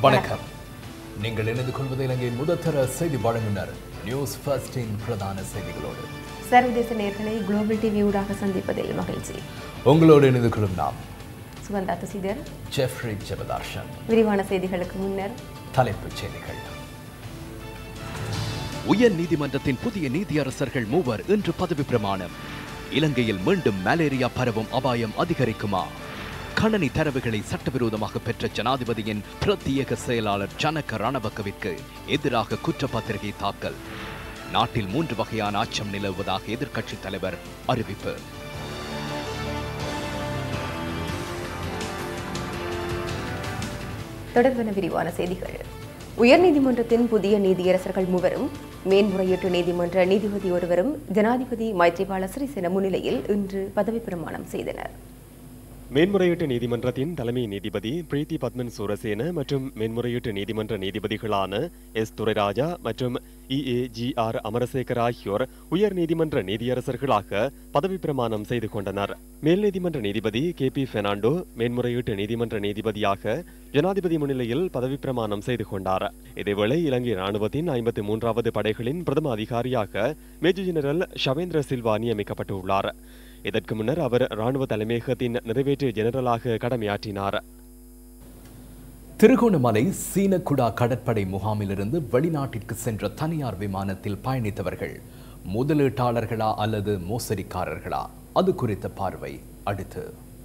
வணக்கம் நீங்கள் இணைந்து கொள்வது இலங்கையின் முதற்தர செய்தி வழங்குனர் நியூஸ் ஃபர்ஸ்டின் பிரதான செய்திகளோடு சர்வதேச நேர்களை குளோபல் டிவி ஊடாக சந்திப்பதில் மகிழ்ச்சி உங்களோடு இணைந்து கொள்ளும் நாம் சுகந்தா துசிதர் ஜெஃப்ரி ஜெபதார்ஷன் விரிவான செய்திகளுக்கு முன்னர் தலைப்புச் செய்திகள் உயர் நீதிமன்றத்தின் புதிய நீதியரசர்கள் மூவர் இன்று பதவி பிரமாணம் இலங்கையில் மீண்டும் மலேரியா பரவும் அபாயம் அதிகரிக்குமா கணனி தரவுகளை சட்டவிரோதமாக பெற்ற ஜனாதிபதியின் பிரத்யேக செயலாளர் ஜனக ரணபக்கவிற்கு எதிராக குற்றப்பத்திரிகை தாக்கல் நாட்டில் மூன்று வகையான அச்சம் நிலவுவதாக எதிர்க்கட்சித் தலைவர் அறிவிப்பு தொடர்பான விரிவான செய்திகள் உயர்நீதிமன்றத்தின் புதிய நீதியரசர்கள் மூவரும் மேன்முறையீட்டு நீதிமன்ற நீதிபதி ஒருவரும் ஜனாதிபதி மைத்ரிபால சிறிசேன முன்னிலையில் இன்று பதவி பிரமாணம் செய்தனர் மேன்முறையீட்டு நீதிமன்றத்தின் தலைமை நீதிபதி பிரீத்தி பத்மன் சூரசேன மற்றும் மேன்முறையீட்டு நீதிமன்ற நீதிபதிகளான எஸ் துரைராஜா மற்றும் இ ஏ ஜி ஆர் அமரசேகர் ஆகியோர் உயர் நீதிமன்ற நீதியரசர்களாக பதவி பிரமாணம் செய்து கொண்டனர் மேல் நீதிமன்ற நீதிபதி கே பி பெர்னாண்டோ மேன்முறையீட்டு நீதிமன்ற நீதிபதியாக ஜனாதிபதி முன்னிலையில் பதவி பிரமாணம் செய்து கொண்டார் இதேவேளை இலங்கை ராணுவத்தின் ஐம்பத்தி மூன்றாவது படைகளின் பிரதம அதிகாரியாக மேஜர் ஜெனரல் ஷவேந்திர சில்வா நியமிக்கப்பட்டுள்ளார் இதற்கு முன்னர் அவர் ராணுவ தலைமையகத்தின் நிறைவேற்று ஜெனரலாக கடமையாற்றினார் திருகோணமலை சீனக்குடா கடற்படை முகாமிலிருந்து வெளிநாட்டிற்கு சென்ற தனியார் விமானத்தில் பயணித்தவர்கள் முதலீட்டாளர்களா அல்லது மோசடிக்காரர்களா அது குறித்த பார்வை அடுத்து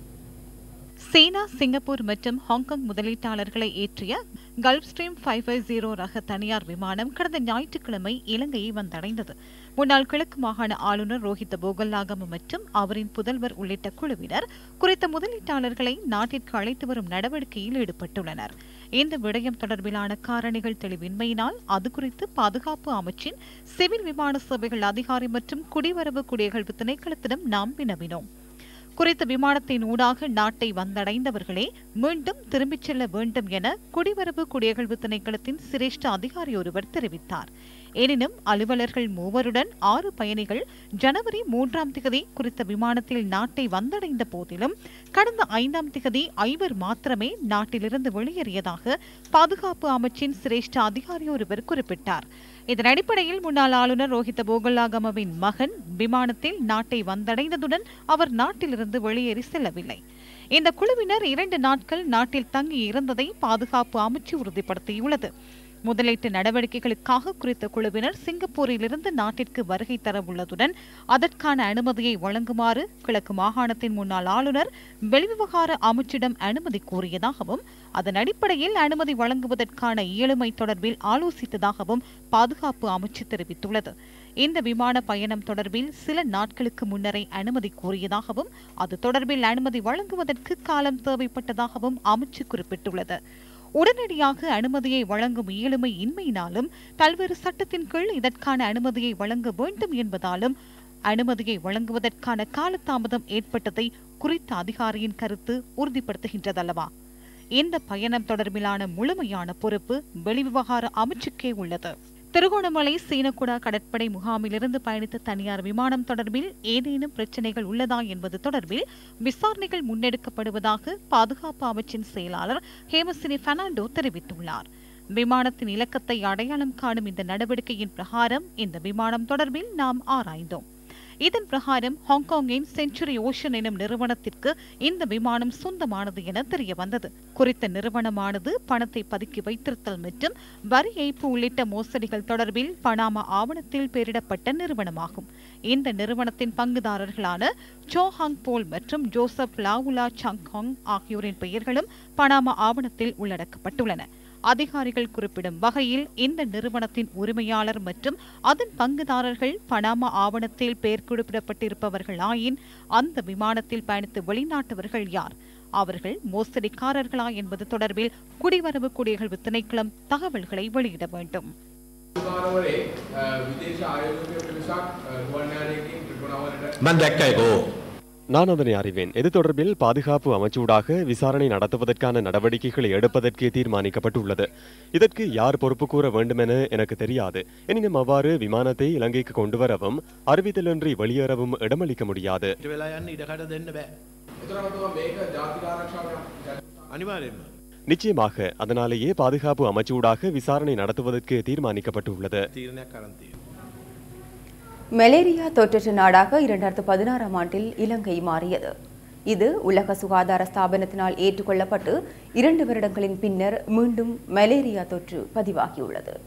சீனா சிங்கப்பூர் மற்றும் ஹாங்காங் முதலீட்டாளர்களை ஏற்றிய Gulfstream five five zero ரக தனியார் விமானம் கடந்த ஞாயிற்றுக்கிழமை இலங்கையை வந்தடைந்தது முன்னாள் கிழக்கு மாகாண ஆளுநர் ரோஹித போகல்லாகம மற்றும் அவரின் புதல்வர் உள்ளிட்ட குழுவினர் குறித்த முதலீட்டாளர்களை நாட்டிற்கு அழைத்து வரும் நடவடிக்கையில் ஈடுபட்டுள்ளனர் இந்த விடயம் தொடர்பிலான காரணிகள் தெளிவின்மையினால் அது குறித்து பாதுகாப்பு அமைச்சின் சிவில் விமான சேவைகள் அதிகாரி மற்றும் குடிவரவு குடியகழ்வு திணைக்களத்திடம் நாம் வினவினோம் குறித்த விமானத்தின் ஊடாக நாட்டை வந்தடைந்தவர்களே மீண்டும் திரும்பிச் செல்ல வேண்டும் என குடிவரவு குடியகழ்வு திணைக்களத்தின் சிரேஷ்ட அதிகாரி ஒருவர் தெரிவித்தார் எனினும் அலுவலர்கள் மூவருடன் ஆறு பயணிகள் ஜனவரி மூன்றாம் திகதி குறித்த விமானத்தில் நாட்டை வந்தடைந்த போதிலும் கடந்த ஐந்தாம் திகதி ஐவர் மாத்திரமே நாட்டிலிருந்து வெளியேறியதாக பாதுகாப்பு அமைச்சின் சிரேஷ்ட அதிகாரி ஒருவர் குறிப்பிட்டார் இதன் அடிப்படையில் முன்னாள் ஆளுநர் ரோஹித போகல்லாகமவின் மகன் விமானத்தில் நாட்டை வந்தடைந்ததுடன் அவர் நாட்டிலிருந்து வெளியேறி செல்லவில்லை இந்த குழுவினர் இரண்டு நாட்கள் நாட்டில் தங்கி இருந்ததை பாதுகாப்பு அமைச்சு உறுதிப்படுத்தியுள்ளது முதலீட்டு நடவடிக்கைகளுக்காக குறித்த குழுவினர் சிங்கப்பூரிலிருந்து நாட்டிற்கு வருகை தர உள்ளதுடன் அதற்கான அனுமதியை வழங்குமாறு கிழக்கு மாகாணத்தின் முன்னாள் ஆளுநர் வெளிவிவகார அமைச்சிடம் அனுமதி கோரியதாகவும் அதன் அடிப்படையில் அனுமதி வழங்குவதற்கான இயலுமை தொடர்பில் ஆலோசித்ததாகவும் பாதுகாப்பு அமைச்சு தெரிவித்துள்ளது இந்த விமான பயணம் தொடர்பில் சில நாட்களுக்கு முன்னரே அனுமதி கோரியதாகவும் அது தொடர்பில் அனுமதி வழங்குவதற்கு காலம் தேவைப்பட்டதாகவும் அமைச்சு குறிப்பிட்டுள்ளது உடனடியாக அனுமதியை வழங்கும் இயலுமை இன்மையினாலும் பல்வேறு சட்டத்தின் கீழ் இதற்கான அனுமதியை வழங்க வேண்டும் என்பதாலும் அனுமதியை வழங்குவதற்கான காலதாமதம் ஏற்பட்டதை குறித்த அதிகாரியின் கருத்து உறுதிப்படுத்துகின்றதல்லவா இந்த பயணம் தொடர்பிலான முழுமையான பொறுப்பு வெளிவிவகார அமைச்சுக்கே உள்ளது திருகோணமலை சீனக்குடா கடற்படை முகாமிலிருந்து பயணித்த தனியார் விமானம் தொடர்பில் ஏதேனும் பிரச்சினைகள் உள்ளதா என்பது தொடர்பில் விசாரணைகள் முன்னெடுக்கப்படுவதாக பாதுகாப்பு அமைச்சின் செயலாளர் ஹேமசினி பெர்னாண்டோ தெரிவித்துள்ளார் விமானத்தின் இலக்கத்தை அடையாளம் காணும் இந்த நடவடிக்கையின் பிரகாரம் இந்த விமானம் தொடர்பில் நாம் ஆராய்ந்தோம் இதன் பிரகாரம் ஹாங்காங்கின் செஞ்சுரி ஓஷன் எனும் நிறுவனத்திற்கு இந்த விமானம் சொந்தமானது என தெரிய வந்தது குறித்த நிறுவனமானது பணத்தை பதுக்கி வைத்திருத்தல் மற்றும் வரி ஏய்ப்பு உள்ளிட்ட மோசடிகள் தொடர்பில் பனாமா ஆவணத்தில் பெயரிடப்பட்ட நிறுவனமாகும் இந்த நிறுவனத்தின் பங்குதாரர்களான சோ ஹாங் போல் மற்றும் ஜோசப் லாவுலா சங்ஹாங் ஆகியோரின் பெயர்களும் பனாமா ஆவணத்தில் உள்ளடக்கப்பட்டுள்ளன அதிகாரிகள் குறிப்பிடும் வகையில் இந்த நிறுவனத்தின் உரிமையாளர் மற்றும் அதன் பங்குதாரர்கள் பனாமா ஆவணத்தில் பெயர் குறிப்பிடப்பட்டிருப்பவர்களாயின் அந்த விமானத்தில் பயணித்த வெளிநாட்டவர்கள் யார் அவர்கள் மோசடிக்காரர்களா என்பது தொடர்பில் குடிவரவு குடியகழ்வு திணைக்களம் தகவல்களை வெளியிட வேண்டும் මානවරේ විදේශ ආයෝජක පිරිසක් ගුවන්යානයකින් ත්‍රිකුණාවලට මන් දැක්ක එකෝ நான் அதனை அறிவேன் இது தொடர்பில் பாதுகாப்பு அமைச்சூடாக விசாரணை நடத்துவதற்கான நடவடிக்கைகளை எடுப்பதற்கு தீர்மானிக்கப்பட்டுள்ளது இதற்கு யார் பொறுப்பு கூற வேண்டுமென எனக்கு தெரியாது எனினும் அவ்வாறு விமானத்தை இலங்கைக்கு கொண்டு வரவும் அறிவித்தலின்றி வெளியேறவும் இடமளிக்க முடியாது වෙලා යන්න ඉඩකට දෙන්න බෑ එතරමතුව මේක ජාතික ආරක්ෂාව අනිවාර්යෙන්ම நிச்சயமாக அதனாலேயே பாதுகாப்பு அமைச்சூடாக விசாரணை நடத்துவதற்கு தீர்மானிக்கப்பட்டுள்ளது තීරණයක් කරන් තියෙනවා. மலேரியா தொற்றற்ற நாடாக இரண்டாயிரத்து பதினாறாம் ஆண்டில் இலங்கை மாறியது இது உலக சுகாதார ஸ்தாபனத்தினால் ஏற்றுக்கொள்ளப்பட்டு இரண்டு வருடங்களின் பின்னர் மீண்டும் மலேரியா தொற்று பதிவாகியுள்ளது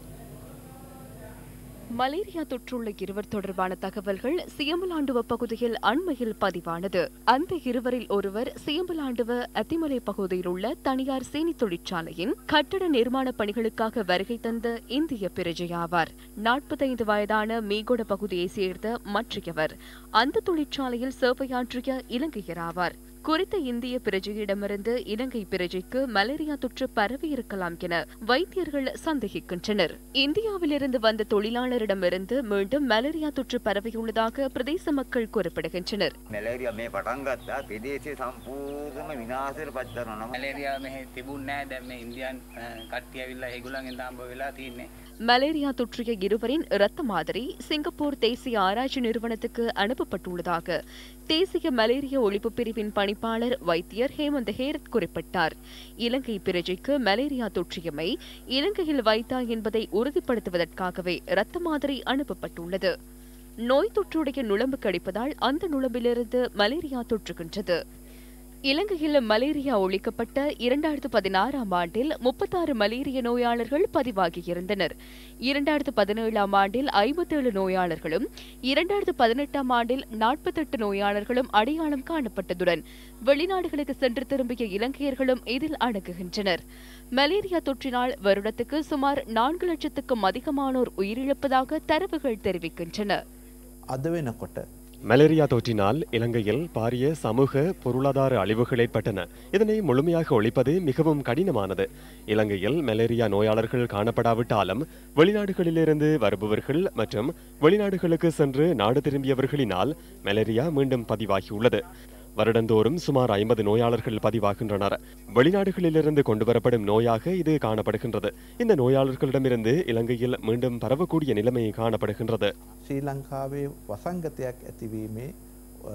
மலேரியா தொற்றுள்ள இருவர் தொடர்பான தகவல்கள் சியம்பலாண்டுவ பகுதியில் அண்மையில் பதிவானது அந்த இருவரில் ஒருவர் சியம்பலாண்டுவ அத்திமலை பகுதியில் உள்ள தனியார் சீனி தொழிற்சாலையின் கட்டட நிர்மாண பணிகளுக்காக வருகை தந்த இந்திய பிரஜையாவார் நாற்பத்தைந்து வயதான மீகொட பகுதியைச் சேர்ந்த மற்றையவர் அந்த தொழிற்சாலையில் சேவையாற்றிய இலங்கையராவார் குறித்த இந்திய பிரஜையிடமிருந்து இலங்கை பிரஜைக்கு மலேரியா தொற்று பரவியிருக்கலாம் என வைத்தியர்கள் சந்தேகிக்கின்றனர் இந்தியாவிலிருந்து வந்த தொழிலாளரிடமிருந்து மீண்டும் மலேரியா தொற்று பரவியுள்ளதாக பிரதேச மக்கள் குறிப்பிடுகின்றனர் මැලේරිය මේ පටන් ගත්තා විදේශය සම්පූර්ණම විනාශයට පත් කරනවා නම මැලේරියා මෙහෙ තිබුණ නෑ දැන් මේ ඉන්දියන් කට්ටිය ඇවිල්ලා ඒගොල්ලන්ගෙන් දාම්බ වෙලා තින්නේ மலேரியா தொற்றிய இருவரின் இரத்த மாதிரி சிங்கப்பூர் தேசிய ஆராய்ச்சி நிறுவனத்துக்கு அனுப்பப்பட்டுள்ளதாக தேசிய மலேரியா ஒழிப்பு பிரிவின் பணிப்பாளர் வைத்தியர் ஹேமந்த் ஹேரத் குறிப்பிட்டார் இலங்கை பிரஜைக்கு மலேரியா தொற்றியமை இலங்கையில் வைத்தா என்பதை உறுதிப்படுத்துவதற்காகவே இரத்த மாதிரி அனுப்பப்பட்டுள்ளது நோய் தொற்றுடைய நுளம்பு கடிப்பதால் அந்த நுளம்பிலிருந்து மலேரியா தொற்றுகின்றது இலங்கையில் மலேரியா ஒழிக்கப்பட்ட இரண்டாயிரத்து பதினாறாம் ஆண்டில் முப்பத்தாறு மலேரிய நோயாளர்கள் பதிவாகியிருந்தனர் இரண்டாயிரத்து பதினேழாம் ஆண்டில் ஐம்பத்தேழு நோயாளர்களும் இரண்டாயிரத்து பதினெட்டாம் ஆண்டில் நாற்பத்தெட்டு நோயாளர்களும் அடையாளம் காணப்பட்டதுடன் வெளிநாடுகளுக்கு சென்று திரும்பிய இலங்கையர்களும் இதில் அடங்குகின்றனர் மலேரியா தொற்றினால் வருடத்துக்கு சுமார் நான்கு லட்சத்துக்கும் அதிகமானோர் உயிரிழப்பதாக தரவுகள் தெரிவிக்கின்றன අද වෙනකොට மலேரியா தொற்றினால் இலங்கையில் பாரிய சமூக பொருளாதார அழிவுகள் ஏற்பட்டன இதனை முழுமையாக ஒழிப்பது மிகவும் கடினமானது இலங்கையில் மலேரியா நோயாளர்கள் காணப்படாவிட்டாலும் வெளிநாடுகளிலிருந்து வருபவர்கள் மற்றும் வெளிநாடுகளுக்கு சென்று நாடு திரும்பியவர்களினால் மலேரியா மீண்டும் பதிவாகியுள்ளது வருடந்தோறும் சுமார் ஐம்பது நோயாளர்கள் பதிவாகின்றனர் வெளிநாடுகளிலிருந்து கொண்டுவரப்படும் நோயாக இது காணப்படுகின்றது இந்த நோயாளர்களிடமிருந்து இலங்கையில் மீண்டும் பரவக்கூடிய நிலைமை காணப்படுகின்றது ශ්‍රී ලංකාවේ වසංගතයක් ඇතිවීමේ අ,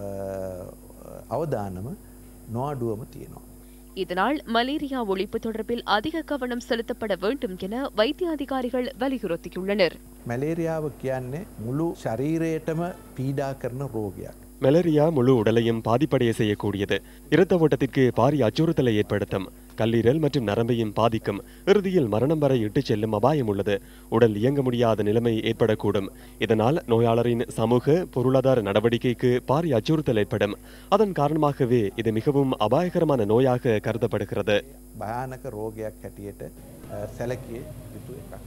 අවදානම නොඅඩුවම තියෙනවා. இதனால் மலேரியா ஒழிப்பு தொடர்பில் அதிக கவனம் செலுத்தப்பட வேண்டும் என வைத்திய அதிகாரிகள் வலியுறுத்தியுள்ளனர் මැලේරියාව කියන්නේ මුළු ශරීරයටම පීඩා කරන රෝගයක්. மலேரியா முழு உடலையும் பாதிப்படைய செய்யக்கூடியது இரத்த ஓட்டத்திற்கு பாரிய அச்சுறுத்தலை ஏற்படுத்தும் கல்லீரல் மற்றும் நரம்பையும் பாதிக்கும் இறுதியில் மரணம் வரை இட்டுச் செல்லும் அபாயம் உள்ளது உடல் இயங்க முடியாத நிலைமை ஏற்படக்கூடும் இதனால் நோயாளரின் சமூக பொருளாதார நடவடிக்கைக்கு பாரிய அச்சுறுத்தல் ஏற்படும் அதன் காரணமாகவே இது மிகவும் அபாயகரமான நோயாக கருதப்படுகிறது භයානක රෝගයක් හැටියට අ, සැලකිය යුතු එකක්.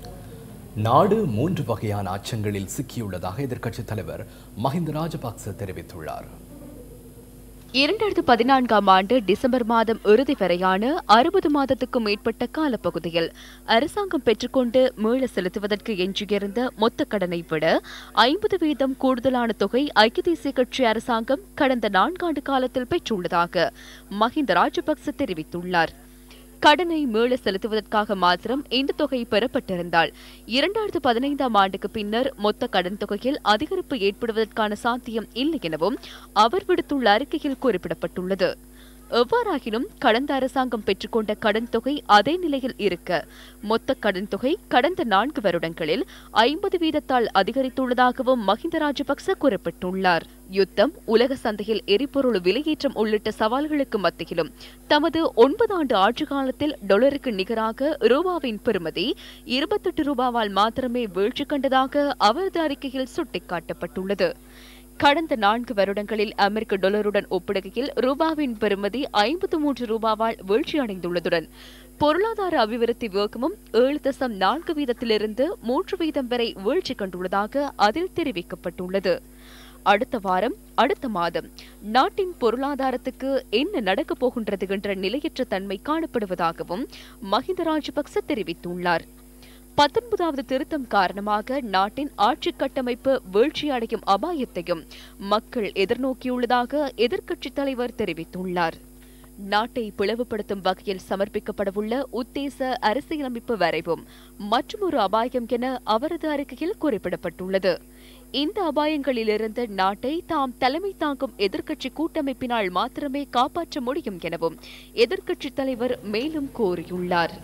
நாடு மூன்று வகையான அச்சங்களில் சிக்கியுள்ளதாக எதிர்க்கட்சித் தலைவர் மஹிந்த ராஜபக்ச தெரிவித்துள்ளார் இரண்டாயிரத்து பதினான்காம் ஆண்டு டிசம்பர் மாதம் இறுதி வரையான அறுபது மாதத்துக்கும் மேற்பட்ட காலப்பகுதியில் அரசாங்கம் பெற்றுக்கொண்டு மீள செலுத்துவதற்கு எஞ்சியிருந்த மொத்த கடனை விட ஐம்பது வீதம் கூடுதலான தொகை ஐக்கிய தேசிய கட்சி அரசாங்கம் கடந்த நான்காண்டு காலத்தில் பெற்றுள்ளதாக மஹிந்த ராஜபக்ச தெரிவித்துள்ளார் கடனை மீள செலுத்துவதற்காக மாத்திரம் இந்த தொகை பெறப்பட்டிருந்தால் இரண்டாயிரத்து பதினைந்தாம் ஆண்டுக்கு பின்னர் மொத்த கடன் தொகையில் அதிகரிப்பு ஏற்படுவதற்கான சாத்தியம் இல்லை எனவும் அவர் விடுத்துள்ள அறிக்கையில் குறிப்பிடப்பட்டுள்ளது எவ்வாறாகினும் கடந்த அரசாங்கம் பெற்றுக்கொண்ட கடன் தொகை அதே நிலையில் இருக்க மொத்த கடன் தொகை கடந்த நான்கு வருடங்களில் ஐம்பது வீதத்தால் அதிகரித்துள்ளதாகவும் மஹிந்த ராஜபக்ச குறிப்பிட்டுள்ளார் யுத்தம் உலக சந்தையில் எரிபொருள் விலையேற்றம் உள்ளிட்ட சவால்களுக்கு மத்தியிலும் தமது ஒன்பது ஆண்டு ஆட்சி காலத்தில் டொலருக்கு நிகராக ரூபாவின் பெறுமதி இருபத்தெட்டு ரூபாவால் மாத்திரமே வீழ்ச்சி கண்டதாக அவரது அறிக்கையில் சுட்டிக்காட்டப்பட்டுள்ளது கடந்த நான்கு வருடங்களில் அமெரிக்க டாலருடன் ஒப்பிடுகையில் ரூபாவின் பெறுமதி ஐம்பத்து மூன்று ரூபாவால் வீழ்ச்சியடைந்துள்ளதுடன் பொருளாதார அபிவிருத்தி வேகமும் ஏழு தசம் நான்கு வீதத்திலிருந்து மூன்று வீதம் வரை வீழ்ச்சி கண்டுள்ளதாக அதில் தெரிவிக்கப்பட்டுள்ளது அடுத்த வாரம் அடுத்த மாதம் நாட்டின் பொருளாதாரத்துக்கு என்ன நடக்கப் போகின்றது என்ற நிலையற்ற தன்மை காணப்படுவதாகவும் மஹிந்த ராஜபக்ச தெரிவித்துள்ளார் பத்தொன்பதாவது திருத்தம் காரணமாக நாட்டின் ஆட்சி கட்டமைப்பு வீழ்ச்சியடையும் அபாயத்தையும் மக்கள் எதிர்நோக்கியுள்ளதாக எதிர்க்கட்சித் தலைவர் தெரிவித்துள்ளார் நாட்டை பிளவுபடுத்தும் வகையில் சமர்ப்பிக்கப்படவுள்ள உத்தேச அரசியலமைப்பு வரைவும் மற்றொரு அபாயம் என அவரது அறிக்கையில் குறிப்பிடப்பட்டுள்ளது இந்த அபாயங்களிலிருந்து நாட்டை தாம் தலைமை தாங்கும் எதிர்க்கட்சி கூட்டமைப்பினால் மாத்திரமே காப்பாற்ற முடியும் எனவும் எதிர்க்கட்சித் தலைவர் மேலும் கூறியுள்ளார்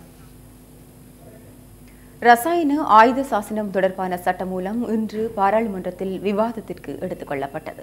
ரசாயன ஆயுத சாசனம் தொடர்பான சட்டமூலம் இன்று பாராளுமன்றத்தில் விவாதத்திற்கு எடுத்துக் கொள்ளப்பட்டது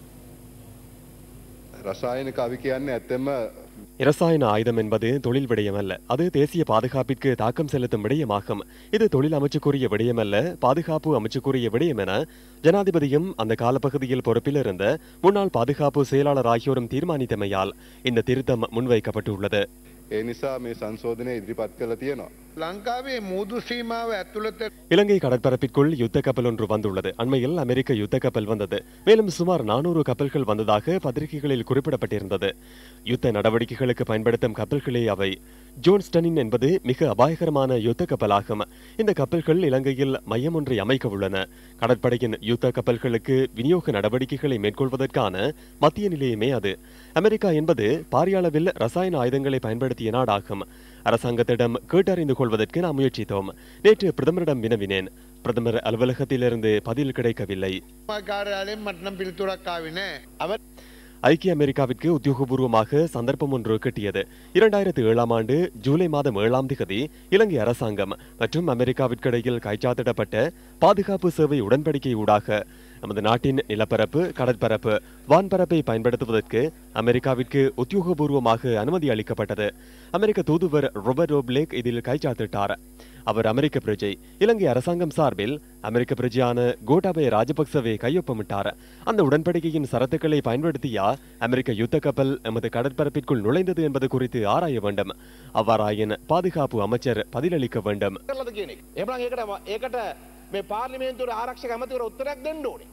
රසායනික අවි කියන්නේ ඇත්තෙම இரசாயன ஆயுதம் என்பது தொழில் விடயமல்ல அது தேசிய பாதுகாப்பிற்கு தாக்கம் செலுத்தும் விடயமாகும் இது தொழில் அமைச்சுக்குரிய விடயமல்ல பாதுகாப்பு அமைச்சுக்குரிய விடயம் என ஜனாதிபதியும் அந்த காலப்பகுதியில் பொறுப்பில் இருந்த முன்னாள் பாதுகாப்பு செயலாளர் ஆகியோரும் தீர்மானித்தமையால் இந்த திருத்தம் முன்வைக்கப்பட்டுள்ளது ඒ නිසා මේ සංශෝධනය ඉදිරිපත් කළ තියෙනවා. ලංකාවේ මුදු සීමාව ඇතුළත இலங்கை கடற்பரப்பிற்குள் யுத்த கப்பல் ஒன்று வந்துள்ளது அண்மையில் அமெரிக்க யுத்த கப்பல் வந்தது மேலும் சுமார் நானூறு கப்பல்கள் வந்ததாக பத்திரிகைகளில் குறிப்பிடப்பட்டிருந்தது யுத்த நடவடிக்கைகளுக்கு பயன்படுத்தும் கப்பல்களே அவை ஜோன்ஸ்டனின் என்பது மிக அபாயகரமான யுத்த கப்பலாகும் இந்த கப்பல்கள் இலங்கையில் மையம் ஒன்றை அமைக்க உள்ளன கடற்படையின் யுத்த கப்பல்களுக்கு விநியோக நடவடிக்கைகளை மேற்கொள்வதற்கான மத்திய நிலையமே அது அமெரிக்கா என்பது பாரிய அளவில் ரசாயன ஆயுதங்களை பயன்படுத்திய நாடாகும் அரசாங்கத்திடம் கேட்டறிந்து கொள்வதற்கு நாம் முயற்சித்தோம் நேற்று பிரதமரிடம் வினவினேன் பிரதமர் அலுவலகத்திலிருந்து பதில் கிடைக்கவில்லை කාරයාලෙන් මටනම් පිළිතුරක් ආවේ නෑ. ஐக்கிய அமெரிக்காவிற்கு உத்தியோகபூர்வமாக சந்தர்ப்பம் ஒன்று கிட்டியது இரண்டாயிரத்து ஏழாம் ஆண்டு ஜூலை மாதம் ஏழாம் திகதி இலங்கை அரசாங்கம் மற்றும் அமெரிக்காவிற்கு இடையில் கைச்சாத்திடப்பட்ட பாதுகாப்பு சேவை உடன்படிக்கை ஊடாக நமது நாட்டின் நிலப்பரப்பு கடற்பரப்பு வான்பரப்பை பயன்படுத்துவதற்கு அமெரிக்காவிற்கு உத்தியோகபூர்வமாக அனுமதி அளிக்கப்பட்டது அமெரிக்க தூதுவர் ரொபர்ட் ஓப்லேக் இதில் கைச்சாத்திட்டார் அவர் அமெரிக்க பிரஜை இலங்கை அரசாங்கம் சார்பில் அமெரிக்க பிரஜையான கோட்டாபய ராஜபக்சவை கையொப்பமிட்டார் அந்த உடன்படிக்கையின் சரத்துக்களை பயன்படுத்தியா அமெரிக்க யுத்த கப்பல் எமது கடற்பரப்பிற்குள் நுழைந்தது என்பது குறித்து ஆராய வேண்டும் அவ்வாறாயின் பாதுகாப்பு அமைச்சர் பதிலளிக்க வேண்டும் කරලද කියන එක. එහෙම නම් ඒකට ඒකට මේ පාර්ලිමේන්තුවේ ආරක්ෂක ඇමතිවර උත්තරයක් දෙන්න ඕනේ.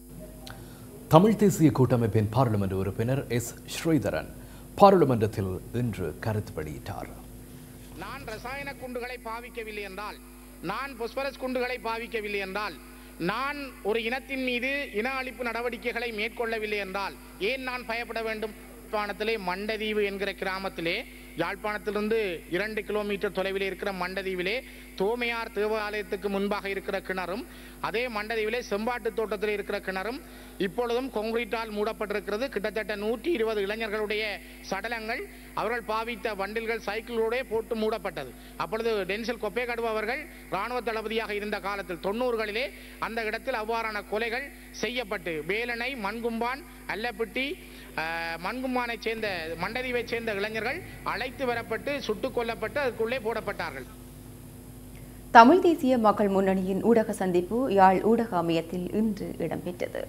தமிழ் தேசிய கூட்டமைப்பின் பாராளுமன்ற உறுப்பினர் எஸ் ஸ்ரீதரன் பாராளுமன்றத்தில் இன்று கருத்து வெளியிட்டார் நான் ரசாயன குண்டுகளை பாவிக்கவில்லை என்றால் நான் பொஸ்பரஸ் குண்டுகளை பாவிக்கவில்லை என்றால் நான் ஒரு இனத்தின் மீது இன அழிப்பு நடவடிக்கைகளை மேற்கொள்ளவில்லை என்றால் ஏன் நான் பயப்பட வேண்டும் யாழ்ப்பாணத்திலே மண்டதீவு என்கிற கிராமத்திலே யாழ்ப்பாணத்திலிருந்து இரண்டு கிலோமீட்டர் தொலைவில் இருக்கிற மண்டதீவிலே தோமையார் தேவாலயத்துக்கு முன்பாக இருக்கிற கிணறும் அதே மண்டதீவிலே செம்பாட்டு தோட்டத்தில் இருக்கிற கிணறும் இப்பொழுதும் கொங்கிரீட்டால் மூடப்பட்டிருக்கிறது கிட்டத்தட்ட நூற்றி இருபது இளைஞர்களுடைய சடலங்கள் அவர்கள் பாவித்த வண்டில்கள் சைக்கிளோட போட்டு மூடப்பட்டது அப்பொழுது டென்சில் கொப்பேகடு அவர்கள் ராணுவ தளபதியாக இருந்த காலத்தில் தொண்ணூறுகளிலே அந்த இடத்தில் அவ்வாறான கொலைகள் செய்யப்பட்டு வேலனை மண்கும்பான் அல்லப்பிட்டி அஹ், மண்கும்பானைச் சேர்ந்த மண்டதீவைச் சேர்ந்த இளைஞர்கள் அழைத்து வரப்பட்டு சுட்டுக் கொல்லப்பட்டு அதுக்குள்ளே போடப்பட்டார்கள் தமிழ் தேசிய மக்கள் முன்னணியின் ஊடக சந்திப்பு யாழ் ஊடக அமையத்தில் இன்று இடம்பெற்றது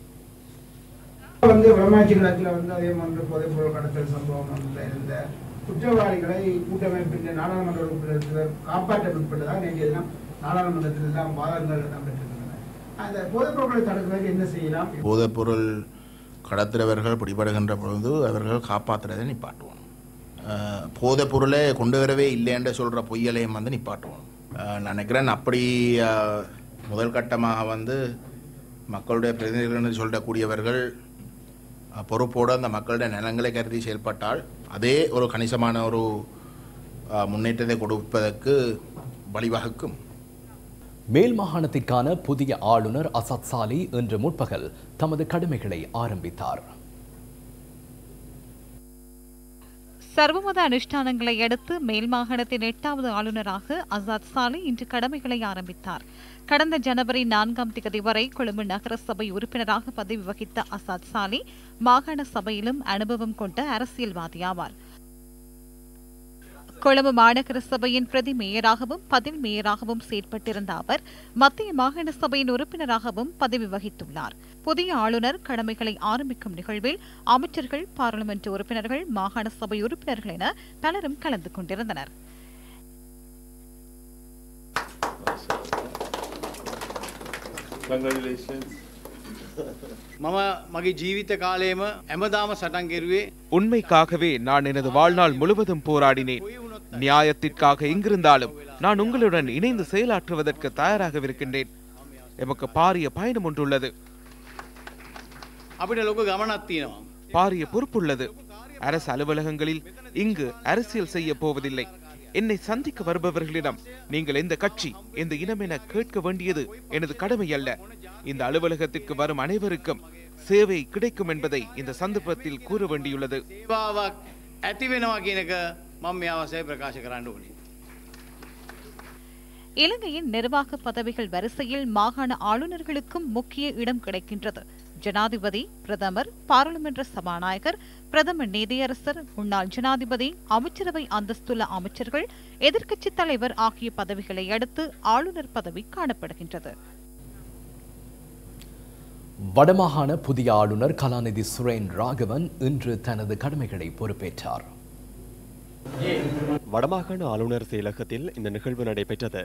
வந்து வடமாட்சி கிழக்கில் வந்து அதே போன்று போதைப் பொருள் கடத்தல் சம்பவம் வந்து இருந்த குற்றவாளிகளை கூட்டமைப்பின் நாடாளுமன்ற உறுப்பினர் சிலர் காப்பாற்ற முற்பட்டதாக நேற்றைய தினம் நாடாளுமன்றத்தில் எல்லாம் வாதங்கள் இடம்பெற்றிருக்கின்றன அந்த போதைப் பொருட்களை தடுக்கிறதுக்கு என்ன செய்யலாம் போதைப்பொருள் கடத்துறவர்கள் பிடிபடுகின்ற பொழுது அவர்கள் காப்பாற்றுறதை நிப்பாட்டுவோம் அஹ், போதைப் பொருளை கொண்டு வரவே இல்லைன்ற சொல்கிற பொய்யலையும் வந்து நிப்பாட்டுவோம் அஹ், நான் நினைக்கிறேன் அப்படி அஹ், முதல் கட்டமாக வந்து மக்களுடைய பிரதிநிதிகள் சொல்லக்கூடியவர்கள் அஹ், பொறுப்போடு அந்த மக்களுடைய நலங்களை கருதி செயல்பட்டால் அதே ஒரு கணிசமான ஒரு அஹ், முன்னேற்றத்தை கொடுப்பதற்கு வழிவகுக்கும் மேல் மாகாணத்திற்கான புதிய ஆளுநர் அசத் சாலி இன்று முற்பகல் தமது கடமைகளை ஆரம்பித்தார் சர்வமத அனுஷ்டானங்களை அடுத்து மேல் மாகாணத்தின் எட்டாவது ஆளுநராக அசாத் சாலி இன்று கடமைகளை ஆரம்பித்தார் கடந்த ஜனவரி நான்காம் தேதி வரை கொழும்பு நகர சபை உறுப்பினராக பதவி வகித்த அசாத் சாலி மாகாண சபையிலும் அனுபவம் கொண்ட அரசியல்வாதி ஆவார் கொழும்பு மாநகர சபையின் பிரதி மேயராகவும் பதில் மேயராகவும் செயற்பட்டிருந்த அவர் மத்திய மாகாண சபையின் உறுப்பினராகவும் பதவி வகித்துள்ளார் புதிய ஆளுநர் கடமைகளை ஆரம்பிக்கும் நிகழ்வில் அமைச்சர்கள் பாராளுமன்ற உறுப்பினர்கள் மாகாண சபை உறுப்பினர்கள் என பலரும் கலந்து கொண்டிருந்தனர் මම මගේ ජීවිත කාලයේම ඇමදාම සටන් කෙරුවේ உண்மைக்காகவே நான் எனது வாழ்நாள் முழுவதும் போராடினேன் நியாயத்திற்காக எங்கிருந்தாலும் நான் உங்களுடன் இணைந்து செயலாற்றுவதற்கு தயாராகவிருக்கின்றேன் எமக்கு பாரிய பயணம் ஒன்றுள்ளது අපිට ලොක ගමනක් තියෙනවා. பாரிய பொறுப்புள்ளது அரசு அலுவலகங்களில் இங்கு அரசியல் செய்ய போவதில்லை என்னை சந்திக்க வருபவர்களிடம் நீங்கள் எந்த கட்சி எந்த இனம் என கேட்க வேண்டியது எனது கடமை அல்ல இந்த அலுவலகத்திற்கு வரும் அனைவருக்கும் சேவை கிடைக்கும் என்பதை இந்த சந்தர்ப்பத்தில் கூற வேண்டியுள்ளது සේවාවක් ඇති වෙනවා කියන එක මම මේ අවසරය ප්‍රකාශ කරන්න ඕනේ. இலங்கையின் நிர்வாக பதவிகள் வரிசையில் மாகாண ஆளுநர்களுக்கும் முக்கிய இடம் கிடைக்கின்றது ஜனாதிபதி பிரதமர் பாராளுமன்ற சபாநாயகர் பிரதம நீதியரசர் முன்னாள் ஜனாதிபதி அமைச்சரவை அந்தஸ்துள்ள அமைச்சர்கள் எதிர்க்கட்சித் தலைவர் ஆகிய பதவிகளை அடுத்து ஆளுநர் பதவி காணப்படுகின்றது வடமாகாண புதிய ஆளுநர் கலாநிதி சுரேன் ராகவன் இன்று தனது கடமைகளை பொறுப்பேற்றார் வடமாகாண ஆளுநர் செயலகத்தில் இந்த நிகழ்வு நடைபெற்றது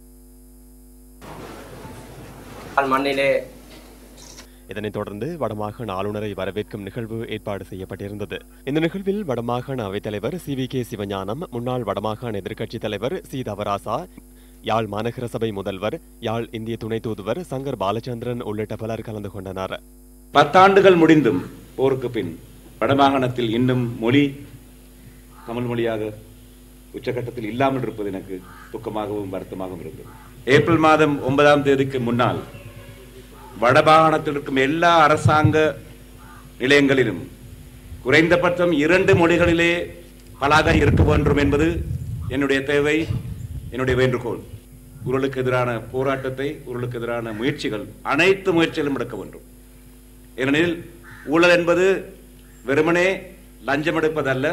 மண்ணிலே இதனைத் தொடர்ந்து வடமாகாண ஆளுநரை வரவேற்கும் நிகழ்வு ஏற்பாடு செய்யப்பட்டிருந்தது இந்த நிகழ்வில் வடமாகாண அவைத்தலைவர் சி வி கே சிவஞானம் முன்னாள் வடமாகாண எதிர்க்கட்சித் தலைவர் சி தவராசா யாழ் மாநகர சபை முதல்வர் யாழ் இந்திய துணை தூதுவர் சங்கர் பாலச்சந்திரன் உள்ளிட்ட பலர் கலந்து கொண்டனர் பத்தாண்டுகள் முடிந்தும் போருக்கு பின் வடமாகாணத்தில் இன்னும் மொழி தமிழ் மொழியாக உச்சகட்டத்தில் இல்லாமல் இருப்பது எனக்கு துக்கமாகவும் வருத்தமாகவும் இருந்தது ஏப்ரல் மாதம் ஒன்பதாம் தேதிக்கு முன்னால் வடமாகாணத்தில் இருக்கும் எல்லா அரசாங்க நிலையங்களிலும் குறைந்தபட்சம் இரண்டு மொழிகளிலே பலாகை இருக்க வேண்டும் என்பது என்னுடைய தேவை என்னுடைய வேண்டுகோள் ஊழலுக்கு எதிரான போராட்டத்தை ஊழலுக்கு எதிரான முயற்சிகள் அனைத்து முயற்சிகளும் எடுக்க வேண்டும் ஏனெனில் ஊழல் என்பது வெறுமனே லஞ்சம் எடுப்பதல்ல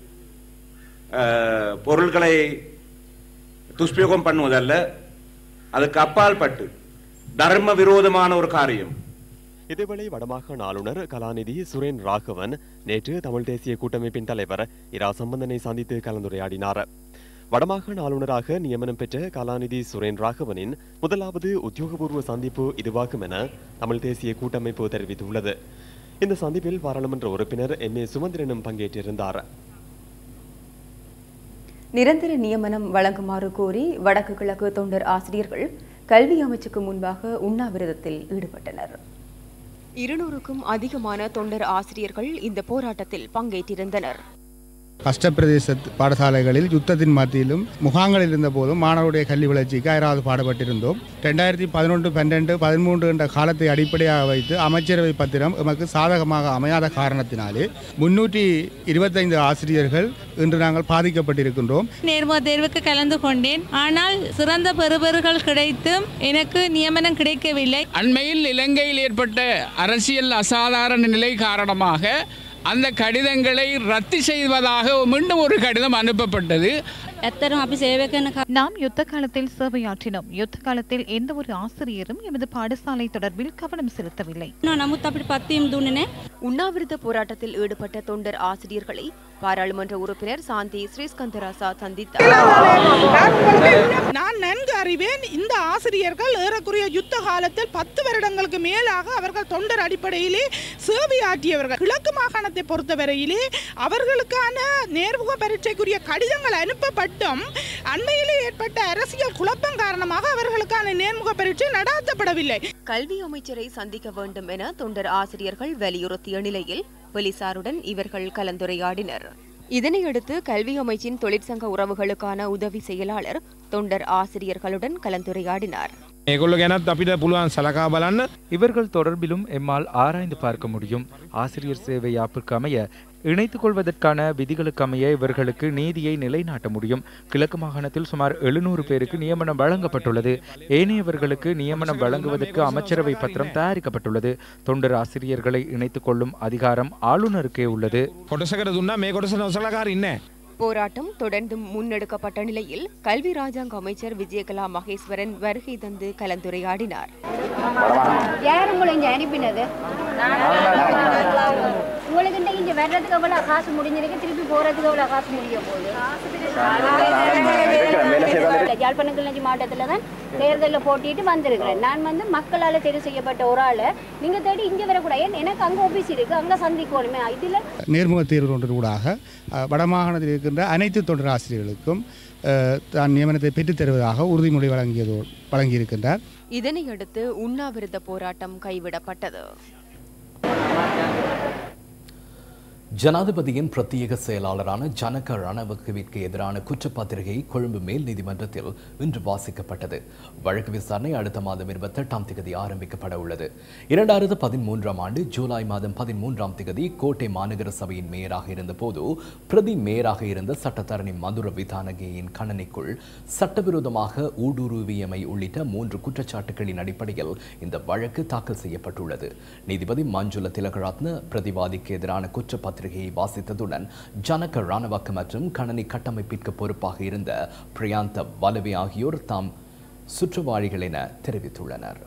அஹ், பொருள்களை துஷ்பிரயோகம் பண்ணுவதல்ல அதுக்கு அப்பால் பட்டு தர்ம விரோதமான ஒரு காரியம் இதேவேளை வடமாகாண ஆளுநர் கலாநிதி சுரேன் ராகவன் நேற்று தமிழ் தேசிய கூட்டமைப்பின் தலைவர் இரா சம்பந்தனை சந்தித்து கலந்துரையாடினார் வடமாகாண ஆளுநராக நியமனம் பெற்ற கலாநிதி சுரேன் ராகவனின் முதலாவது உத்தியோகபூர்வ சந்திப்பு இதுவாகும் என தமிழ் தேசிய கூட்டமைப்பு தெரிவித்துள்ளது இந்த சந்திப்பில் பாராளுமன்ற உறுப்பினர் எம் ஏ சுமந்திரனும் பங்கேற்றிருந்தார் நிரந்தர நியமனம் வழங்குமாறு கோரி வடக்கு கிழக்கு தொண்டர் ஆசிரியர்கள் கல்வி அமைச்சுக்கு முன்பாக உண்ணாவிரதத்தில் ஈடுபட்டனர் இருநூறுக்கும் அதிகமான தொண்டர் ஆசிரியர்கள் இந்த போராட்டத்தில் பங்கேற்றிருந்தனர் கஷ்டப்பிரதேச பாடசாலைகளில் யுத்தத்தின் மத்தியிலும் முகாம்களில் இருந்த போதும் மாணவருடைய கல்வி வளர்ச்சிக்கு அயராது பாடுபட்டிருந்தோம் ரெண்டாயிரத்தி பதினொன்று பன்னெண்டு பதிமூன்று என்ற காலத்தை அடிப்படையாக வைத்து அமைச்சரவை பத்திரம் எமக்கு சாதகமாக அமையாத காரணத்தினாலே முன்னூற்றி இருபத்தைந்து ஆசிரியர்கள் இன்று நாங்கள் பாதிக்கப்பட்டிருக்கின்றோம் நேர்முக தேர்வுக்கு கலந்து கொண்டேன் ஆனால் சிறந்த பெறுபர்கள் கிடைத்தும் எனக்கு நியமனம் கிடைக்கவில்லை அண்மையில் இலங்கையில் ஏற்பட்ட அரசியல் அசாதாரண நிலை காரணமாக அந்த கடிதங்களை ரத்து செய்வதாக மீண்டும் ஒரு கடிதம் அனுப்பப்பட்டது எத்தரும் அப்படி சேவைக்கு நாம் யுத்த காலத்தில் சேவையாற்றினோம் யுத்த காலத்தில் எந்த ஒரு ஆசிரியரும் எமது பாடசாலை தொடர்பில் கவனம் செலுத்தவில்லை உண்ணாவிரத போராட்டத்தில் ஈடுபட்ட தொண்டர் ஆசிரியர்களை பாராளுமன்ற உறுப்பினர் சாந்தி ஸ்ரீஸ்கந்தராசா சந்தித்தார் நான் நன்கு அறிவேன் இந்த ஆசிரியர்கள் ஏறக்குறைய யுத்த காலத்தில் பத்து வருடங்களுக்கு மேலாக அவர்கள் தொண்டர் அடிப்படையிலே சேவையாற்றியவர்கள் கிழக்கு மாகாணத்தை பொறுத்தவரையிலே அவர்களுக்கான நேர்முக பரீட்சைக்குரிய கடிதங்கள் அனுப்பப்பட்டும் அண்மையிலே ஏற்பட்ட அரசியல் குழப்பம் காரணமாக அவர்களுக்கான நேர்முக பரீட்சை நடாத்தப்படவில்லை கல்வி அமைச்சரை சந்திக்க வேண்டும் என தொண்டர் ஆசிரியர்கள் வலியுறுத்திய நிலையில் போலீசாருடன் இவர்கள் கலந்துரையாடினர் இதனையடுத்து கல்வி அமைச்சின் தொழிற்சங்க உறவுகளுக்கான உதவி செயலாளர் தொண்டர் ஆசிரியர்களுடன் கலந்துரையாடினார் ඒගොල්ල ගැනත් අපිට පුළුවන් සලකා බලන්න இவர்கள் தொடர்பிலும் எம்மால் ஆராய்ந்து பார்க்க முடியும் ஆசிரியர் சேவை யாப்பிற்கு அமைய இணைத்துக் கொள்வதற்கான விதிகளுக்கு அமைய இவர்களுக்கு நீதியை நிலைநாட்ட முடியும் கிழக்கு மாகாணத்தில் சுமார் எழுநூறு பேருக்கு நியமனம் வழங்கப்பட்டுள்ளது ஏனையவர்களுக்கு நியமனம் வழங்குவதற்கு அமைச்சரவை பத்திரம் தயாரிக்கப்பட்டுள்ளது தொண்டர் ஆசிரியர்களை இணைத்துக் கொள்ளும் அதிகாரம் ஆளுநருக்கே உள்ளது කොටසකට දුන්නා මේ කොටස නොසලකාර ඉන්න போராட்டம் தொடர்ந்து முன்னெடுக்கப்பட்ட நிலையில் கல்வி ராஜாங்க அமைச்சர் விஜயகலா மகேஸ்வரன் வருகை தந்து கலந்துரையாடினார் யார் உங்களை இங்கே அனுப்பினது உங்களுக்கு இந்த இங்கே வர்றதுக்கு எவ்வளோ காசு முடிஞ்சிருக்கு திருப்பி போகிறதுக்கு எவ்வளோ காசு முடிய போகுது யாழ்ப்பாணம் கிளர்ச்சி மாவட்டத்தில் தான் தேர்தலில் போட்டிட்டு வந்திருக்கிறேன் நான் வந்து மக்களால் தெரிவு செய்யப்பட்ட ஒரு ஆளை நீங்கள் தேடி இங்கே வரக்கூடாது ஏன் எனக்கு அங்கே ஆஃபீஸ் இருக்குது அங்கே சந்திக்கணுமே இதில் நேர்முக தேர்வு ஒன்றின் ஊடாக அஹ், வடமாகாணத்தில் இருக்கின்ற அனைத்து தொண்டர் ஆசிரியர்களுக்கும் அஹ், தான் நியமனத்தை பெற்றுத் தருவதாக உறுதிமொழி வழங்கியதோ வழங்கியிருக்கின்றார் இதனையடுத்து உண்ணாவிரத போராட்டம் கைவிடப்பட்டது ஜனாதிபதியின் பிரத்யேக செயலாளரான ஜனக ரணவகவிற்கு எதிரான குற்றப்பத்திரிகை கொழும்பு மேல் நீதிமன்றத்தில் இன்று வாசிக்கப்பட்டது வழக்கு விசாரணை அடுத்த மாதம் இருபத்தெட்டாம் தேதி ஆரம்பிக்கப்பட உள்ளது இரண்டாயிரத்து பதிமூன்றாம் ஆண்டு ஜூலை மாதம் பதிமூன்றாம் தேதி கோட்டை மாநகர சபையின் மேயராக இருந்தபோது பிரதி மேயராக இருந்த சட்டத்தரணி மதுர விதானகியின் கணனிக்குள் சட்டவிரோதமாக ஊடுருவியமை உள்ளிட்ட மூன்று குற்றச்சாட்டுகளின் அடிப்படையில் இந்த வழக்கு தாக்கல் செய்யப்பட்டுள்ளது நீதிபதி மஞ்சுள திலகரத்ன பிரதிவாதிக்கு எதிரான குற்றப்பத்திரிகையை வாசித்ததுடன் ஜனக ராணவக்க மற்றும் கணனி கட்டமைப்பிற்கு பொறுப்பாக இருந்த பிரியாந்த வலவி ஆகியோர் தாம் சுற்றுவாழிகள் என தெரிவித்துள்ளனர்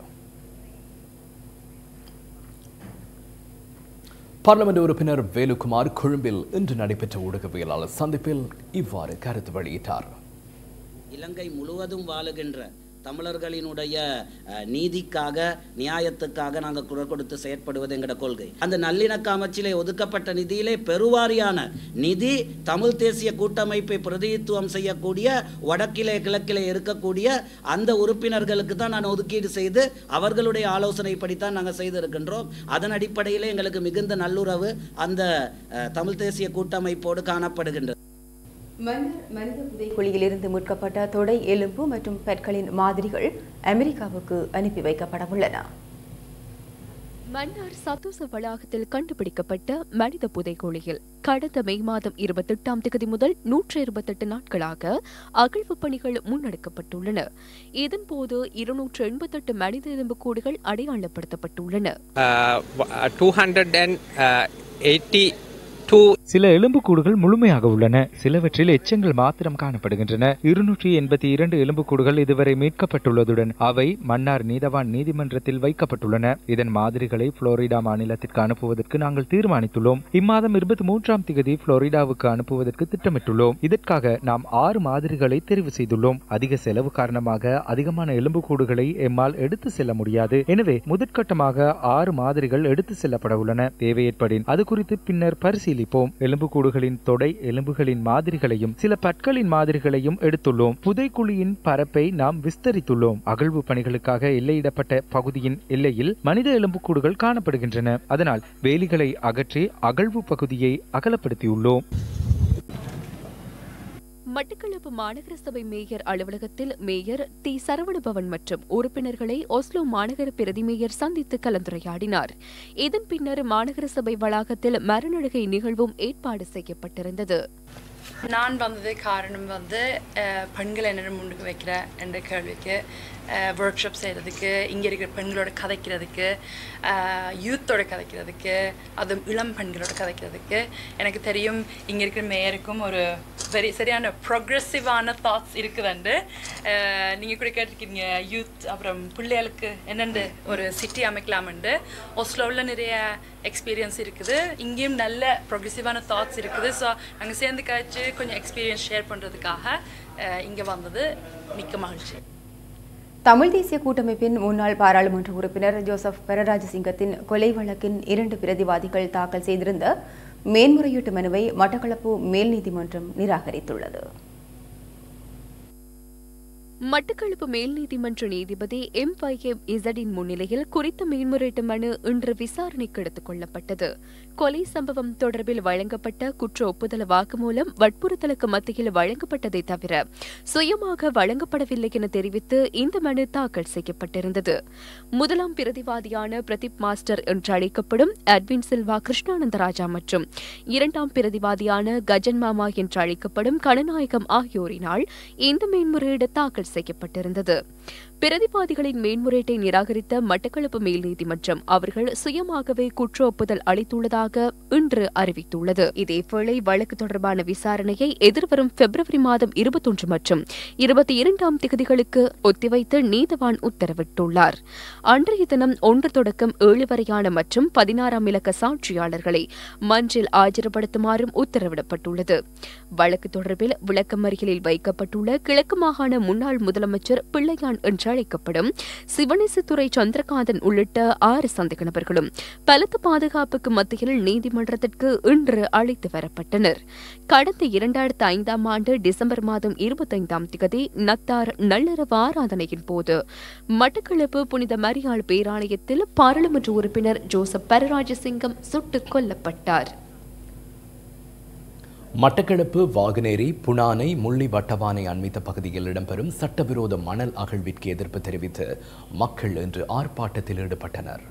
பார்லமெண்ட் உறுப்பினர் வேலுக்குமார் கொழும்பில் இன்று நடைபெற்ற ஊடகவியலாளர் சந்திப்பில் இவ்வாறு கருத்து வெளியிட்டார் இலங்கை முழுவதும் வாழுகின்ற தமிழர்களினுடைய அஹ், நீதிக்காக நியாயத்துக்காக நாங்கள் குரல் கொடுத்து செயற்படுவது எங்கட கொள்கை அந்த நல்லிணக்க அமைச்சிலே ஒதுக்கப்பட்ட நிதியிலே பெருவாரியான நிதி தமிழ் தேசிய கூட்டமைப்பை பிரதிநிதித்துவம் செய்யக்கூடிய வடக்கிலே கிழக்கிலே இருக்கக்கூடிய அந்த உறுப்பினர்களுக்கு தான் நான் ஒதுக்கீடு செய்து அவர்களுடைய ஆலோசனைப்படித்தான் நாங்கள் செய்திருக்கின்றோம் அதன் அடிப்படையில் எங்களுக்கு மிகுந்த நல்லுறவு அந்த அஹ், தமிழ் தேசிய கூட்டமைப்போடு காணப்படுகின்றது மன்னர் மனித புதைக்குழியிலிருந்து மீட்கப்பட்ட தொடை எலும்பு மற்றும் பற்களின் மாதிரிகள் அமெரிக்காவுக்கு அனுப்பி வைக்கப்பட உள்ளன மன்னார் சத்தோச வளாகத்தில் கண்டுபிடிக்கப்பட்ட மனித புதைகுழியில் கடந்த மே மாதம் இருபத்தெட்டாம் தேதி முதல் நூற்று இருபத்தெட்டு நாட்களாக அகழ்வு பணிகள் முன்னெடுக்கப்பட்டுள்ளன இதன்போது இருநூற்று எண்பத்தெட்டு மனித எலும்புக்கூடுகள் அடையாளப்படுத்தப்பட்டுள்ளன டூ ஹண்ட்ரட் அண்ட் எயிட்டி சில எலும்புக்கூடுகள் முழுமையாக உள்ளன சிலவற்றில் எச்சங்கள் மாத்திரம் காணப்படுகின்றன இருநூற்றி எண்பத்தி இரண்டு எலும்புக்கூடுகள் இதுவரை மீட்கப்பட்டுள்ளதுடன் அவை மன்னார் நீதவான் நீதிமன்றத்தில் வைக்கப்பட்டுள்ளன இதன் மாதிரிகளை புளோரிடா மாநிலத்திற்கு அனுப்புவதற்கு நாங்கள் தீர்மானித்துள்ளோம் இம்மாதம் இருபத்தி மூன்றாம் தேதி புளோரிடாவுக்கு அனுப்புவதற்கு திட்டமிட்டுள்ளோம் இதற்காக நாம் ஆறு மாதிரிகளை தெரிவு செய்துள்ளோம் அதிக செலவு காரணமாக அதிகமான எலும்புக்கூடுகளை எம்மால் எடுத்து செல்ல முடியாது எனவே முதற்கட்டமாக ஆறு மாதிரிகள் எடுத்து செல்லப்பட உள்ளன தேவை ஏற்படின் அது குறித்து பின்னர் பரிசீலிப்போம் எலும்புக்கூடுகளின் தொடை எலும்புகளின் மாதிரிகளையும் சில பற்களின் மாதிரிகளையும் எடுத்துள்ளோம் புதைக்குழியின் பரப்பை நாம் விஸ்தரித்துள்ளோம் அகழ்வு பணிகளுக்காக எல்லையிடப்பட்ட பகுதியின் எல்லையில் மனித எலும்புக்கூடுகள் காணப்படுகின்றன அதனால் வேலிகளை அகற்றி அகழ்வு பகுதியை அகலப்படுத்தியுள்ளோம் மட்டக்களப்பு மாநகர சபை மேயர் அலுவலகத்தில் மேயர் டி சரவணபவன் மற்றும் உறுப்பினர்களை ஒஸ்லோ மாநகர பிரதி மேயர் சந்தித்து கலந்துரையாடினார் இதன் பின்னர் மாநகர சபை வளாகத்தில் மரநடுகை நிகழ்வும் ஏற்பாடு செய்யப்பட்டிருந்தது நான் வந்தது காரணம் வந்து அஹ், பெண்கள் என்ன முன்னுக்கு வைக்கிற என்ற கேள்விக்கு ஒர்க் ஷாப் செய்கிறதுக்கு இங்கே இருக்கிற பெண்களோட கதைக்கிறதுக்கு யூத்தோட கதைக்கிறதுக்கு அதுவும் இளம் பெண்களோட கதைக்கிறதுக்கு எனக்கு தெரியும் இங்கே இருக்கிற மேயருக்கும் ஒரு வெரி சரியான ப்ரொக்ரெசிவான தாட்ஸ் இருக்குதுண்டு நீங்கள் கூட கேட்டிருக்கீங்க யூத் அப்புறம் பிள்ளைகளுக்கு என்னென்று ஒரு சிட்டி அமைக்கலாம்ண்டு ஒஸ்லோவில் நிறைய எக்ஸ்பீரியன்ஸ் இருக்குது இங்கேயும் நல்ல ப்ரொக்ரெசிவான தாட்ஸ் இருக்குது ஸோ நாங்கள் சேர்ந்து கழிச்சு கொஞ்சம் எக்ஸ்பீரியன்ஸ் ஷேர் பண்ணுறதுக்காக இங்கே வந்தது மிக்க மகிழ்ச்சி தமிழ் தேசிய கூட்டமைப்பின் முன்னாள் பாராளுமன்ற உறுப்பினர் ஜோசப் பெரராஜசிங்கத்தின் கொலை வழக்கின் இரண்டு பிரதிவாதிகள் தாக்கல் செய்திருந்த மேன்முறையீட்டு மனுவை மட்டக்களப்பு மேல் நீதிமன்றம் நிராகரித்துள்ளது மட்டக்களப்பு மேல் நீதிமன்ற நீதிபதி எம் வைகேப் இசடின் முன்னிலையில் குறித்த மேன்முறையீட்டு மனு இன்று விசாரணைக்கு எடுத்துக் கொள்ளப்பட்டது கொலை சம்பவம் தொடர்பில் வழங்கப்பட்ட குற்ற ஒப்புதல் வாக்குமூலம் வற்புறுத்தலுக்கு மத்தியில் வழங்கப்பட்டதை தவிர சுயமாக வழங்கப்படவில்லை என தெரிவித்து இந்த மனு தாக்கல் செய்யப்பட்டிருந்தது முதலாம் பிரதிவாதியான பிரதீப் மாஸ்டர் என்று அழைக்கப்படும் அட்வின் சில்வா கிருஷ்ணானந்தராஜா மற்றும் இரண்டாம் பிரதிவாதியான கஜன் மாமா என்று அழைக்கப்படும் கணநாயகம் ஆகியோரினால் இந்த மேன்முறையீடு தாக்கல் செய்யப்பட்டிருந்தது பிரதிவாதிகளின் மேன்முறையீட்டை நிராகரித்த மட்டக்களப்பு மேல் நீதிமன்றம் அவர்கள் சுயமாகவே குற்ற ஒப்புதல் அளித்துள்ளதாக இன்று அறிவித்துள்ளது இதேவேளை வழக்கு தொடர்பான விசாரணையை எதிர்வரும் பிப்ரவரி மாதம் இருபத்தொன்று மற்றும் இருபத்தி இரண்டாம் திகதிகளுக்கு ஒத்திவைத்து நீதவான் உத்தரவிட்டுள்ளார் அன்றைய தினம் ஒன்று தொடக்கம் ஏழு வரையான மற்றும் பதினாறாம் இலக்க சாட்சியாளர்களை மன்றில் ஆஜர்படுத்துமாறும் உத்தரவிடப்பட்டுள்ளது வழக்கு தொடர்பில் விளக்கமறியலில் வைக்கப்பட்டுள்ள கிழக்கு மாகாண முன்னாள் முதலமைச்சர் பிள்ளையான் என்று அழைக்கப்படும் சிவனேசத்துறை சந்திரகாந்தன் உள்ளிட்ட ஆறு சந்தேக நபர்களும் பலத்த பாதுகாப்புக்கு மத்தியில் நீதிமன்றத்திற்கு இன்று அழைத்து வரப்பட்டனர் கடந்த இரண்டாயிரத்து ஐந்தாம் ஆண்டு டிசம்பர் மாதம் இருபத்தைந்தாம் திகதி நத்தார் நள்ளிரவு ஆராதனையின் போது மட்டக்களப்பு புனித மரியாள் பேராலயத்தில் பாராளுமன்ற உறுப்பினர் ஜோசப் பரராஜசிங்கம் சுட்டுக் கொல்லப்பட்டார் மட்டக்களப்பு வாகனேரி புனானை முள்ளி வட்டவானை அண்மித்த பகுதியில் இடம்பெறும் சட்டவிரோத மணல் அகழ்விற்கு எதிர்ப்பு தெரிவித்து மக்கள் இன்று ஆர்ப்பாட்டத்தில் ஈடுபட்டனர்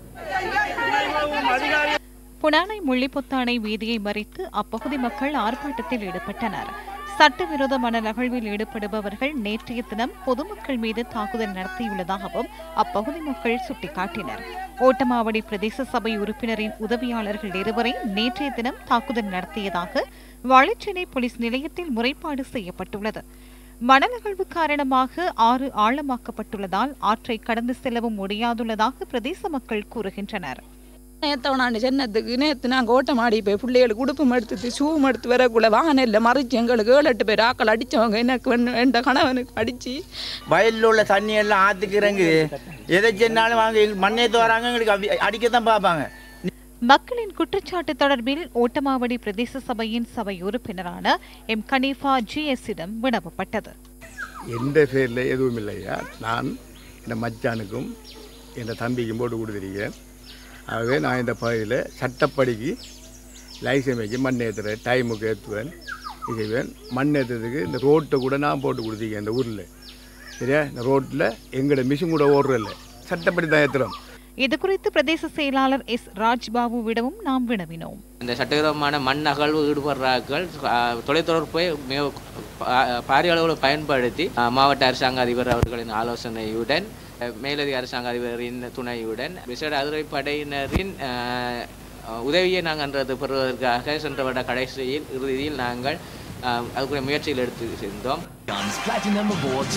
புனானை முள்ளிப்புத்தானை வீதியை மறித்து அப்பகுதி மக்கள் ஆர்ப்பாட்டத்தில் ஈடுபட்டனர் சட்டவிரோத மணல் அகழ்வில் ஈடுபடுபவர்கள் நேற்றைய தினம் பொதுமக்கள் மீது தாக்குதல் நடத்தியுள்ளதாகவும் அப்பகுதி மக்கள் சுட்டிக்காட்டினர் ஓட்டமாவடி பிரதேச சபை உறுப்பினரின் உதவியாளர்கள் இருவரை நேற்றைய தினம் தாக்குதல் நடத்தியதாக வாழைச்சேனை போலீஸ் நிலையத்தில் முறைப்பாடு செய்யப்பட்டுள்ளது மணல் அகழ்வு காரணமாக ஆறு ஆழமாக்கப்பட்டுள்ளதால் ஆற்றை கடந்து செல்லவும் முடியாதுள்ளதாக பிரதேச மக்கள் கூறுகின்றனர் நேத்தவனாண்டு சென்னத்துக்கு நேற்று நாங்கள் ஓட்டம் ஆடி போய் பிள்ளைகளுக்கு உடுப்பும் எடுத்து ஷூவும் எடுத்து வரக்குள்ள வாகனில் மறைச்சு எங்களுக்கு ஏழு எட்டு பேர் ஆக்கள் அடித்தவங்க எனக்கு வேணும் எந்த கணவனுக்கு அடித்து வயலில் உள்ள தண்ணி எல்லாம் ஆற்றுக்கு இறங்குது எதை சென்னாலும் வாங்க எங்களுக்கு மண்ணேத்து வராங்க எங்களுக்கு அவி- அடிக்கத்தான் பார்ப்பாங்க மக்களின் குற்றச்சாட்டு தொடர்பில் ஓட்டமாவடி பிரதேச சபையின் சபை உறுப்பினரான எம் கனீஃபா ஜிஎஸ்ஸிடம் வினவப்பட்டது எந்த பேரில் எதுவும் இல்லையா நான் என் மச்சானுக்கும் என் தம்பிக்கும் போட்டு கொடுத்துருக்கேன் ஆகவே நான் இந்த பகுதியில் சட்டப்படிக்கு லைசன் வைக்க மண் ஏற்றுறேன் டைமுக்கு ஏற்றுவேன் செய்வேன் மண் ஏற்றுறதுக்கு இந்த ரோட்டை கூட நான் போட்டு கொடுத்துருக்கேன் இந்த ஊரில் சரியா இந்த ரோட்டில் எங்களோட மிஷின் கூட ஓடுறதில்ல சட்டப்படி தான் ஏற்றுறோம் இது குறித்து பிரதேச செயலாளர் எஸ் ராஜ்பாபுவிடமும் நாம் வினவினோம் இந்த சட்டவிரோதமான மண் அகழ்வு ஈடுபடுறார்கள் அஹ், தொலைத்தொடர்பை மிக பா- பாரிய அளவில் பயன்படுத்தி அஹ், மாவட்ட அரசாங்க அதிபர் அவர்களின் ஆலோசனையுடன் அஹ், மேலதிக அரசாங்க அதிபரின் துணையுடன் விசேட அதிரடிப்படையினரின் அஹ், உதவியை நாங்கள் அன்றது பெறுவதற்காக சென்ற வருட கடைசியில் இறுதியில் நாங்கள் அஹ், அதுக்குரிய முயற்சியில் எடுத்து சென்றோம் Platinum Awards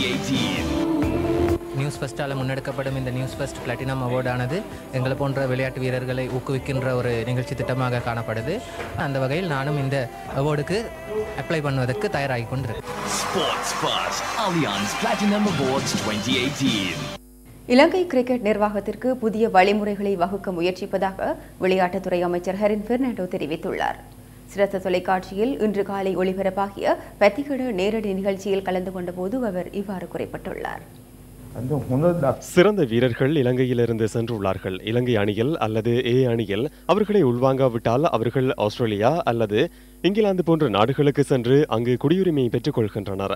2018. நியூஸ் ஃபெஸ்ட்டால் முன்னெடுக்கப்படும் இந்த நியூஸ் ஃபெஸ்ட் பிளாட்டினம் அவார்டானது எங்களை போன்ற விளையாட்டு வீரர்களை ஊக்குவிக்கின்ற ஒரு நிகழ்ச்சி திட்டமாக காணப்படுது அந்த வகையில் நானும் இந்த அவார்டுக்கு அப்ளை பண்ணுவதற்கு தயாராகி கொண்டிருக்கேன் Sports Buzz Allianz Platinum Awards 2018. இலங்கை கிரிக்கெட் நிர்வாகத்திற்கு புதிய வழிமுறைகளை வகுக்க முயற்சிப்பதாக விளையாட்டுத்துறை அமைச்சர் ஹெரின் பெர்னாண்டோ தெரிவித்துள்ளார் சிரத்த தொலைக்காட்சியில் இன்று காலை ஒளிபரப்பாகிய பத்திகடு நேரடி நிகழ்ச்சியில் கலந்து கொண்டபோது அவர் இவ்வாறு குறிப்பிட்டுள்ளார் சிறந்த வீரர்கள் இலங்கையிலிருந்து சென்றுள்ளார்கள் இலங்கை அணியில் அல்லது ஏ அணியில் அவர்களை உள்வாங்காவிட்டால் அவர்கள் ஆஸ்திரேலியா அல்லது இங்கிலாந்து போன்ற நாடுகளுக்கு சென்று அங்கு குடியுரிமையை பெற்றுக் கொள்கின்றனர்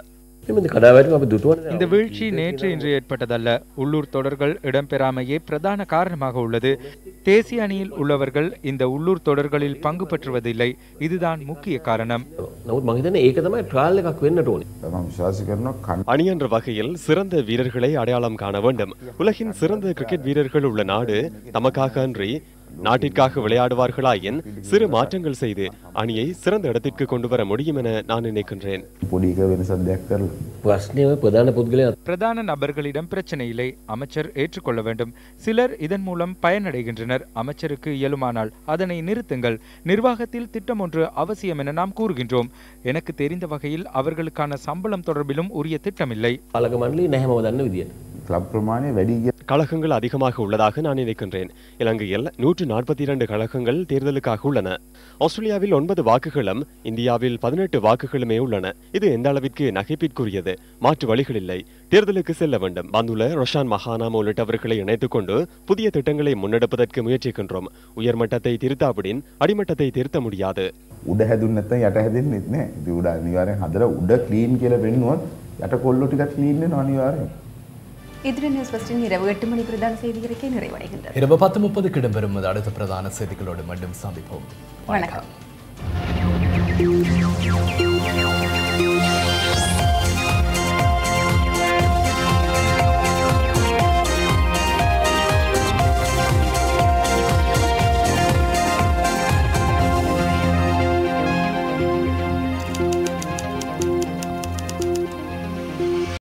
இந்த வீழ்ச்சி நேற்று இன்று ஏற்பட்டதல்ல உள்ளூர் தொடர்கள் இடம்பெறாமையே பிரதான காரணமாக உள்ளது தேசிய அணியில் உள்ளவர்கள் இந்த உள்ளூர் தொடர்களில் பங்கு பெற்றுவதில்லை இதுதான் முக்கிய காரணம் அணி என்ற வகையில் சிறந்த வீரர்களை அடையாளம் காண வேண்டும் உலகின் சிறந்த கிரிக்கெட் வீரர்கள் உள்ள நாடு தமக்காக அன்றி நாட்டிற்காக விளையாடுவார்களாயின் சிறு மாற்றங்கள் செய்து அணியை சிறந்த இடத்திற்கு கொண்டு வர முடியும் என நான் நினைக்கின்றேன் பிரதான நபர்களிடம் பிரச்சனை இல்லை அமைச்சர் ஏற்றுக்கொள்ள வேண்டும் சிலர் இதன் மூலம் பயனடைகின்றனர் அமைச்சருக்கு இயலுமானால் அதனை நிறுத்துங்கள் நிர்வாகத்தில் திட்டம் ஒன்று அவசியம் என நாம் கூறுகின்றோம் எனக்கு தெரிந்த வகையில் அவர்களுக்கான சம்பளம் தொடர்பிலும் உரிய திட்டமில்லை கழகங்கள் அதிகமாக உள்ளதாக நான் நினைக்கின்றேன் இலங்கையில் நூற்று நாற்பத்தி இரண்டு கழகங்கள் தேர்தலுக்காக உள்ளன ஆஸ்திரேலியாவில் ஒன்பது வாக்குகளும் இந்தியாவில் பதினெட்டு வாக்குகளுமே உள்ளன இது எந்த அளவிற்கு நகைப்பிற்குரியது மாற்று வழிகள் இல்லை தேர்தலுக்கு செல்ல வேண்டும் வந்துள்ள ரொஷான் மகானாம் உள்ளிட்டவர்களை இணைத்துக் கொண்டு புதிய திட்டங்களை முன்னெடுப்பதற்கு முயற்சிக்கின்றோம் உயர்மட்டத்தை திருத்தாவிடின் அடிமட்டத்தை திருத்த முடியாது උඩ හැදුන් නැත්නම් යට හැදෙන්නෙත් නෑ. ඉතින් උඩ අනිවාර්යෙන් හදලා උඩ ක්ලීන් කියලා පෙන්නුවොත් යට කොල්ලෝ ටිකක් ක්ලීන් වෙනවා අනිවාර්යෙන්. இத்துடன் நியூஸ் ஃபஸ்டின் இரவு எட்டு மணி பிரதான செய்தி அறிக்கை நிறைவடைகின்றது இரவு பத்து முப்பதுக்கு இடம்பெறும் அடுத்த பிரதான செய்திகளோடு மீண்டும் சந்திப்போம் வணக்கம்